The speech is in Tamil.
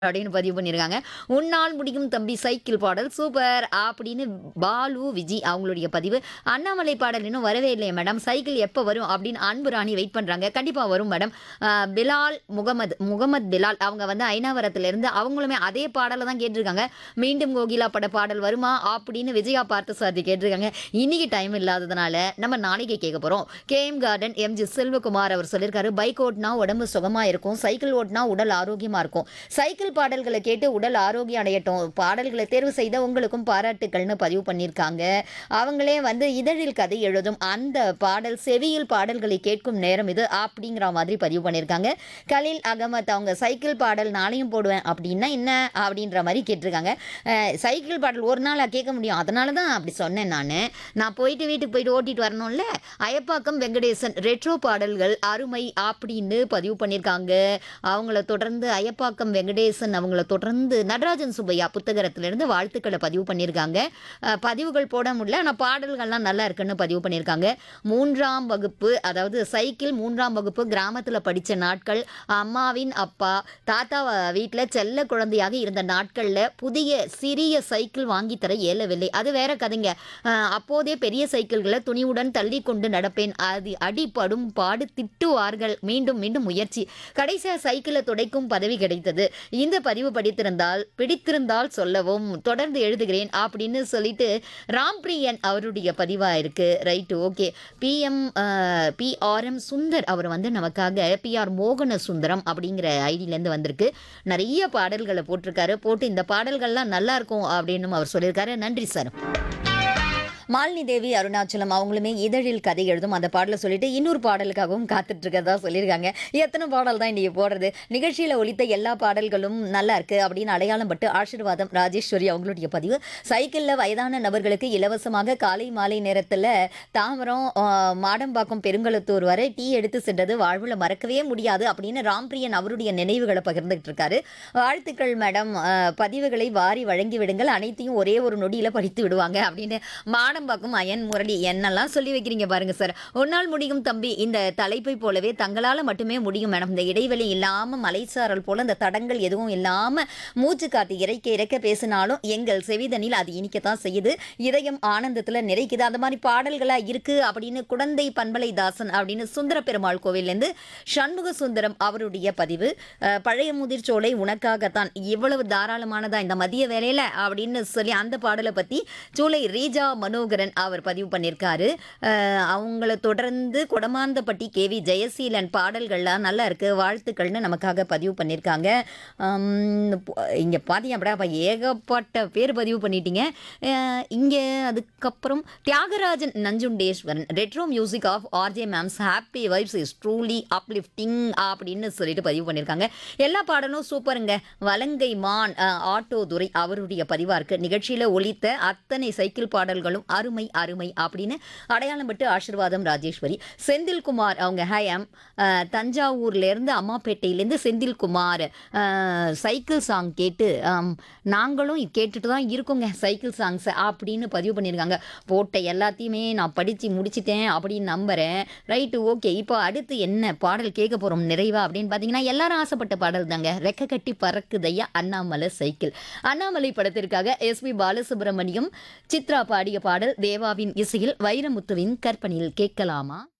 அப்படின்னு பதிவு பண்ணியிருக்காங்க உன்னால் முடியும் தம்பி சைக்கிள் பாடல் சூப்பர் அப்படின்னு பாலு விஜி அவங்களுடைய பதிவு அண்ணாமலை பாடல் இன்னும் வரவே இல்லையே மேடம் சைக்கிள் எப்போ வரும் அப்படின்னு அன்பு ராணி வெயிட் பண்ணுறாங்க கண்டிப்பாக வரும் மேடம் அஹ், பிலால் முகமது முகமது பிலால் அவங்க வந்து ஐநாவரத்துலேருந்து அவங்களுமே அதே பாடலை தான் கேட்டிருக்காங்க மீண்டும் கோகிலா பட பாடல் வருமா அப்படின்னு விஜயா பார்த்து சாதி கேட்டிருக்காங்க இன்னைக்கு டைம் இல்லாததுனால நம்ம நாளைக்கு கேட்க போகிறோம் கேஎம் கார்டன் எம்ஜி செல்வகுமார் அவர் சொல்லியிருக்காரு பைக் ஓட்டினா உடம்பு சுகமாக இருக்கும் சைக்கிள் ஓட்டினா உடல் ஆரோக்கியமாக இருக்கும் சைக்கிள் பாடல்களை கேட்டு உடல் ஆரோக்கியம் அடையட்டும் பாடல்களை தேர்வு செய்த உங்களுக்கும் பாராட்டுக்கள்னு பதிவு பண்ணியிருக்காங்க அவங்களே வந்து இதழில் கதை எழுதும் அந்த பாடல் செவியில் பாடல்களை கேட்கும் நேரம் இது அப்படிங்கிற மாதிரி பதிவு பண்ணியிருக்காங்க கலீல் அகமத் அவங்க சைக்கிள் பாடல் நாளையும் போடுவேன் அப்படின்னா என்ன அப்படின்ற மாதிரி கேட்டிருக்காங்க அஹ், சைக்கிள் பாடல் ஒரு நாளாக கேட்க முடியும் அதனால தான் அப்படி சொன்னேன் நான் நான் போயிட்டு வீட்டுக்கு போயிட்டு ஓட்டிட்டு வரணும்ல அயப்பாக்கம் வெங்கடேசன் ரெட்ரோ பாடல்கள் அருமை அப்படின்னு பதிவு பண்ணியிருக்காங்க அவங்கள தொடர்ந்து அயப்பாக்கம் வெங்கடேசன் அவங்கள தொடர்ந்து நடராஜன் சுப்பையா புத்தகத்திலிருந்து வாழ்த்துக்களை பதிவு பண்ணியிருக்காங்க அஹ், பதிவுகள் போட முடியல ஆனால் பாடல்கள்லாம் நல்லா இருக்குன்னு பதிவு பண்ணியிருக்காங்க மூன்றாம் வகுப்பு அதாவது சைக்கிள் மூன்றாம் வகுப்பு கிராமத்தில் படித்த நாட்கள் அம்மாவின் அப்பா தாத்தா வீட்டில் செல்ல குழந்தையாக இருந்த நாட்களில் புதிய சிறிய சைக்கிள் வாங்கி தர இயலவில்லை அது வேற கதைங்க அஹ், அப்போதே பெரிய சைக்கிள்களை துணிவுடன் தள்ளி கொண்டு நடப்பேன் அது அடிப்படும் பாடு திட்டுவார்கள் மீண்டும் மீண்டும் முயற்சி கடைசியாக சைக்கிளை துடைக்கும் பதவி கிடைத்தது இந்த பதிவு படித்திருந்தால் பிடித்திருந்தால் சொல்லவும் தொடர்ந்து எழுதுகிறேன் அப்படின்னு சொல்லிட்டு ராம்பிரியன் அவருடைய பதிவாக இருக்கு right okay PM PRM Sundar அவர் வந்து நமக்காக பிஆர் மோகன சுந்தரம் அப்படிங்கிற ஐடியிலேருந்து வந்திருக்கு நிறைய பாடல்களை போட்டிருக்காரு போட்டு இந்த பாடல்கள்லாம் நல்லா இருக்கும் அப்படின்னு அவர் சொல்லியிருக்காரு நன்றி சார் மாலினி தேவி அருணாச்சலம் அவங்களுமே இதழில் கதை எழுதும் அந்த பாடலை சொல்லிட்டு இன்னொரு பாடலுக்காகவும் காத்துட்டு இருக்கதா சொல்லியிருக்காங்க எத்தனை பாடல் தான் இன்னைக்கு போடுறது நிகழ்ச்சியில் ஒலித்த எல்லா பாடல்களும் நல்லா இருக்கு அப்படின்னு அடையாளம் பட்டு ஆசீர்வாதம் ராஜேஸ்வரி அவங்களுடைய பதிவு சைக்கிளில் வயதான நபர்களுக்கு இலவசமாக காலை மாலை நேரத்தில் தாமரம் ஆஹ், மாடம்பாக்கம் பெருங்கலத்தூர் வரை டீ எடுத்து சென்றது வாழ்வில் மறக்கவே முடியாது அப்படின்னு ராம்பிரியன் அவருடைய நினைவுகளை பகிர்ந்துகிட்டு இருக்காரு வாழ்த்துக்கள் மேடம் ஆஹ், பதிவுகளை வாரி வழங்கி விடுங்கள் அனைத்தையும் ஒரே ஒரு நொடியில் படித்து விடுவாங்க அப்படின்னு மாடம்பாக்கம் அயன் முரளி என்னெல்லாம் சொல்லி வைக்கிறீங்க பாருங்க சார் ஒரு நாள் முடியும் தம்பி இந்த தலைப்பை போலவே தங்களால் மட்டுமே முடியும் மேடம் இந்த இடைவெளி இல்லாமல் மலைச்சாரல் போல இந்த தடங்கள் எதுவும் இல்லாமல் மூச்சு காத்து இறைக்க இறைக்க பேசினாலும் எங்கள் செவிதனில் அது இனிக்கத்தான் செய்யுது இதயம் ஆனந்தத்தில் நிறைக்குது அந்த மாதிரி பாடல்களாக இருக்கு அப்படின்னு குடந்தை பண்பலை தாசன் அப்படின்னு சுந்தர பெருமாள் கோவில்லேருந்து சண்முக சுந்தரம் அவருடைய பதிவு அஹ், பழைய முதிர்ச்சோலை உனக்காகத்தான் இவ்வளவு தாராளமானதா இந்த மதிய வேலையில அப்படின்னு சொல்லி அந்த பாடலை பற்றி சூளை ரீஜா மனோகரன் அவர் பதிவு பண்ணியிருக்காரு அஹ், அவங்கள தொடர்ந்து கொடமாந்தப்பட்டி கேவி ஜெயசீலன் பாடல்கள்லாம் நல்லா இருக்கு வாழ்த்துக்கள்னு நமக்காக பதிவு பண்ணியிருக்காங்க இங்கே பார்த்தீங்க அப்படியே அப்போ ஏகப்பட்ட பேர் பதிவு பண்ணிட்டீங்க இங்கே அதுக்கப்புறம் Thiyagarajan Nanjundeswaran retro music of RJ ma'am's happy vibes is truly uplifting அப்படின்னு சொல்லிட்டு பதிவு பண்ணியிருக்காங்க எல்லா பாடலும் சூப்பருங்க வலங்கை மான் அஹ், ஆட்டோ துரை அவருடைய பதிவாக இருக்குது நிகழ்ச்சியில் ஒலித்த அத்தனை சைக்கிள் பாடல்களும் அருமை அருமை அப்படின்னு அடையாளம் பட்டு ஆசீர்வாதம் ராஜேஸ்வரி செந்தில்குமார் அவங்க ஹேம் தஞ்சாவூர்லேருந்து அம்மாப்பேட்டையிலேருந்து செந்தில்குமார் அஹ், சைக்கிள் சாங் கேட்டு ஆம், நாங்களும் கேட்டுட்டு தான் இருக்கோங்க சைக்கிள் சாங்ஸ் அப்படின்னு பதிவு பண்ணியிருக்காங்க போட்ட எல்லாத்தையுமே நான் படித்து முடிச்சிட்டேன் அப்படின்னு நம்புகிறேன் ரைட்டு ஓகே இப்போ அடுத்து என்ன பாடல் கேட்க போகிறோம் நிறைவா அப்படின்னு பார்த்தீங்கன்னா எல்லாரும் ஆசைப்பட்ட பாடல் தாங்க ரெக்க கட்டி பறக்குதையா அண்ணாமலை சைக்கிள் அண்ணாமலை படத்திற்காக எஸ்பி பாலசுப்ரமணியம் சித்ரா பாடிய பாடல் தேவாவின் இசையில் வைரமுத்துவின் கற்பனையில் கேட்கலாமா